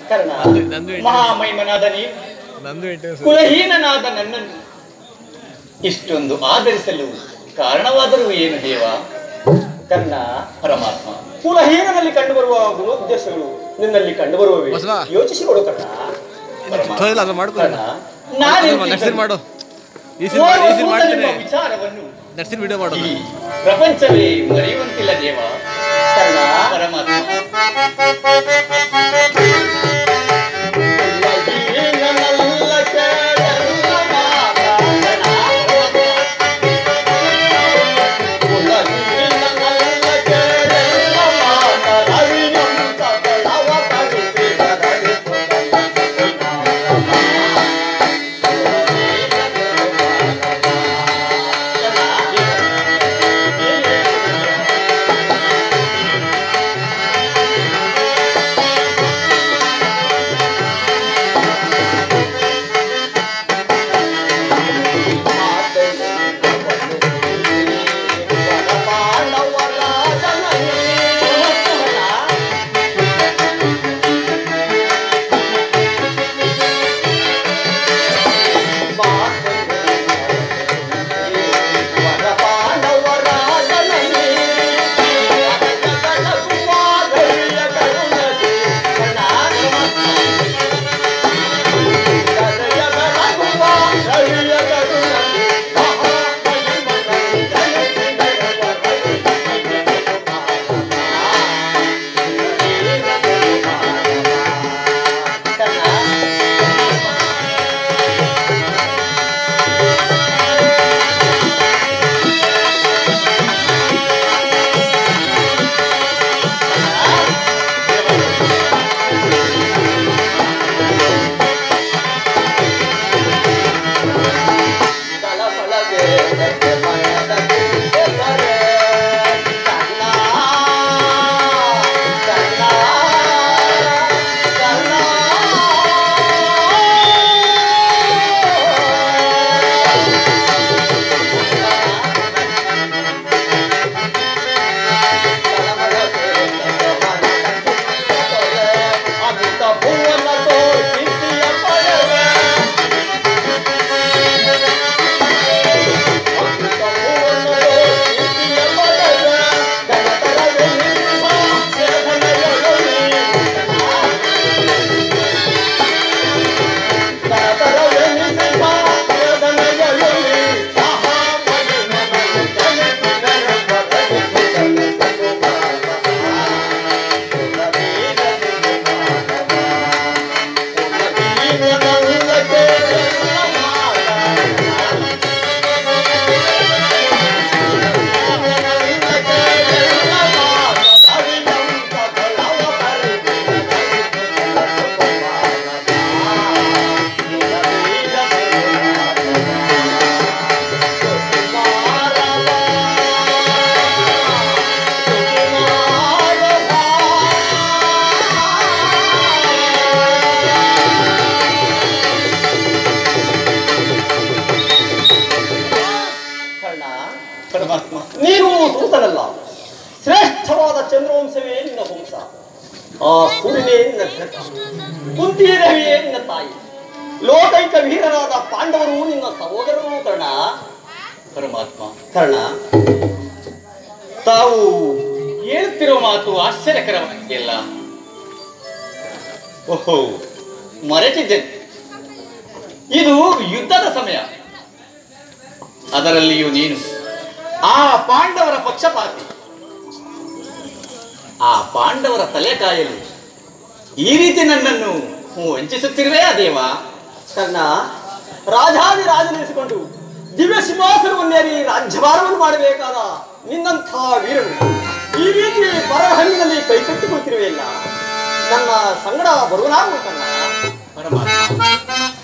ಕರ್ಣ ನಂದು- ನಂದು ಇದೆ. ಮಹಾಮಹಿಮನಾದ ನೀ ನಂದು ಇಟ್ಟು ಕುಲಹೀನನಾದ ನನ್ನನ್ನು ಇಷ್ಟೊಂದು ಆದರಿಸಲು ಕಾರಣವಾದರೂ ಏನು ದೇವ ಕರ್ಣ ಪರಮಾತ್ಮ ಕುಲಹೀನನಲ್ಲಿ ಕಂಡುಬರುವ ಗುಣೋದ್ದೇಶಗಳು ನಿನ್ನಲ್ಲಿ ಕಂಡುಬರುವವೆ ಬಸವ. ಯೋಚಿಸಿ ಕೊಡು ಕರ್ಣ ಪರಮಾತ್ಮ. ಇಲ್ಲ, ಅದು ಮಾಡ್ಕೊ. ಕರ್ಣ, ನಾನೇ ನರ್ಸಿನ್ ಮಾಡು ಈ ಸಿನಿಮಾ ಓರ್ವ ಈ ಸಿನಿಮಾ ಸೂತ ಮಾಡ್ತೀನಿ ನಿಮ್ಮ ವಿಚಾರವನ್ನು ನರ್ಸಿನ್ ವಿಡಿಯೋ ಮಾಡೋದು ಈ ಪ್ರಪಂಚವೇ ಮರೆಯುವಂತಿಲ್ಲ ದೇವ ಕರ್ಣ ಪರಮಾತ್ಮ ಕರ್ಣ ಪರಮಾತ್ಮ ನೀನು ಸೂತನಲ್ಲ ಶ್ರೇಷ್ಠವಾದ ಚಂದ್ರವಂಶವೇ ನಿನ್ನ ವಂಶ ಆ ಸೂರ್ಯನೇ ನಿನ್ನ ಘಟ ಕುಂತಿ ದೇವಿಯೇ ನಿನ್ನ ತಾಯಿ ಲೋಕೈಕ ವೀರರಾದ ಪಾಂಡವರು ನಿನ್ನ ಸಹೋದರರು ಕರ್ಣ ಪರಮಾತ್ಮ ಕರ್ಣ ತಾವು ಹೇಳುತ್ತಿರುವ ಮಾತು ಆಶ್ಚರ್ಯಕರವಾಗಿಲ್ಲ ಓಹೋ ಮರೆತಿದ್ದೇನೆ ಇದು ಯುದ್ಧದ ಸಮಯ ಅದರಲ್ಲಿಯೂ ನೀನು ಆ ಪಾಂಡವರ ಪಕ್ಷಪಾತಿ ಆ ಪಾಂಡವರ ತಲೆ ಕಾಯಲು ಈ ರೀತಿ ನನ್ನನ್ನು ವಂಚಿಸುತ್ತಿರುವೆ ಆ ದೇವ ಕರ್ಣ ರಾಜಾದಿ ರಾಜನೆನಿಸಿಕೊಂಡು ದಿವ್ಯ ಸಿಂಹಾಸನವನ್ನೇರಿ ರಾಜ್ಯಭಾರವನ್ನು ಮಾಡಬೇಕಾದ ನಿನ್ನಂಥ ವೀರನು ಈ ರೀತಿ ಬರಹಣ್ಣಿನಲ್ಲಿ ಕೈ ಕಟ್ಟಿಕೊಳ್ತಿರುವೆಯಲ್ಲ ನನ್ನ ಸಂಗಡ ಬರುವನಾಗು ಕಣ್ಣ ಪರಮಾತ್ಮ